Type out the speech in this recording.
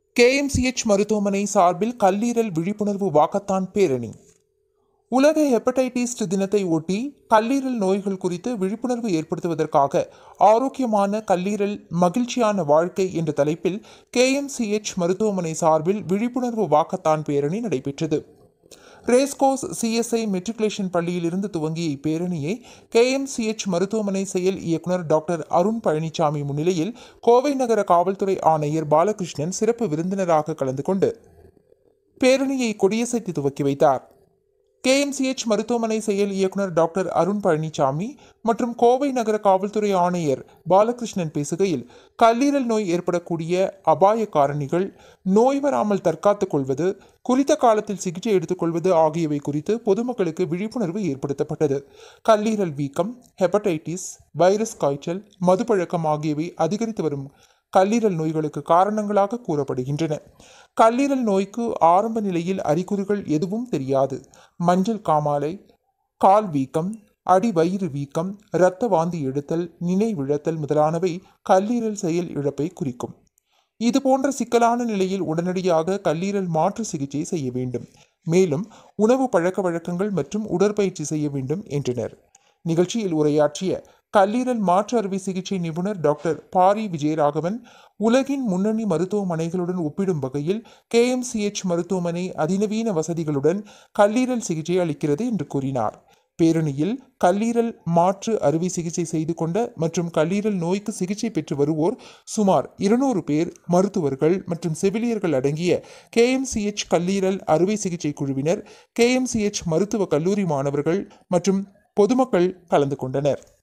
KMCH மருத்துவமனை சார்பில் கல்லீரல் விழிப்புணர்வு வாக்கத்தான் பேரணி உலக ஹெப்படைட்டிஸ் தினத்தை ஒட்டி கல்லீரல் நோய்கள் குறித்து விழிப்புணர்வு ஏற்படுத்துவதற்காக ஆரோக்கியமான கல்லீரல் மகிழ்ச்சியான வாழ்க்கை என்ற தலைப்பில் கேஎம்சிஎச் மருத்துவமனை சார்பில் விழிப்புணர்வு வாக்கத்தான் பேரணி நடைபெற்றது ரேஸ்கோஸ் சிஎஸ்ஐ மெட்ரிகுலேஷன் பள்ளியிலிருந்து துவங்கிய இப்பேரணியை கேஎம்சிஎச் மருத்துவமனை செயல் இயக்குனர் டாக்டர் அருண் பழனிசாமி முன்னிலையில் கோவை நகர காவல்துறை ஆணையர் பாலகிருஷ்ணன் சிறப்பு விருந்தினராக கலந்து கொண்டு பேரணியை கொடியசைத்து துவக்கி வைத்தார் கேஎம்சிஎச் மருத்துவமனை செயல் இயக்குனர் டாக்டர் அருண் பழனிசாமி மற்றும் கோவை நகர காவல்துறை ஆணையர் பாலகிருஷ்ணன் பேசுகையில் கல்லீரல் நோய் ஏற்படக்கூடிய அபாய காரணிகள் நோய் வராமல் தற்காத்துக் கொள்வது குறித்த காலத்தில் சிகிச்சை எடுத்துக்கொள்வது ஆகியவை குறித்து பொதுமக்களுக்கு விழிப்புணர்வு ஏற்படுத்தப்பட்டது கல்லீரல் வீக்கம் ஹெப்படைட்டிஸ் வைரஸ் காய்ச்சல் மதுப்பழக்கம் ஆகியவை அதிகரித்து வரும் கல்லீரல் நோய்களுக்கு காரணங்களாக கூறப்படுகின்றன கல்லீரல் நோய்க்கு ஆரம்ப நிலையில் அறிகுறிகள் எதுவும் தெரியாது மஞ்சள் காமாலை கால் வீக்கம் அடிவயிறு வீக்கம் இரத்த வாந்தி எடுத்தல் நினைவிழத்தல் முதலானவை கல்லீரல் செயல் இழப்பை குறிக்கும் இது போன்ற சிக்கலான நிலையில் உடனடியாக கல்லீரல் மாற்று சிகிச்சை செய்ய வேண்டும் மேலும் உணவு பழக்க வழக்கங்கள் மற்றும் உடற்பயிற்சி செய்ய வேண்டும் என்றனர் நிகழ்ச்சியில் உரையாற்றிய கல்லீரல் மாற்று அறுவை சிகிச்சை நிபுணர் டாக்டர் பாரி விஜயராகவன் உலகின் முன்னணி மருத்துவமனைகளுடன் ஒப்பிடும் வகையில் கேஎம்சிஎச் மருத்துவமனை அதிநவீன வசதிகளுடன் கல்லீரல் சிகிச்சை அளிக்கிறது என்று கூறினார் பேரணியில் கல்லீரல் மாற்று அறுவை சிகிச்சை செய்து கொண்ட மற்றும் கல்லீரல் நோய்க்கு சிகிச்சை பெற்று வருவோர் சுமார் இருநூறு பேர் மருத்துவர்கள் மற்றும் செவிலியர்கள் அடங்கிய கேஎம்சிஎச் கல்லீரல் அறுவை சிகிச்சை குழுவினர் கேஎம்சிஎச் மருத்துவ கல்லூரி மாணவர்கள் மற்றும் பொதுமக்கள் கலந்து கொண்டனர்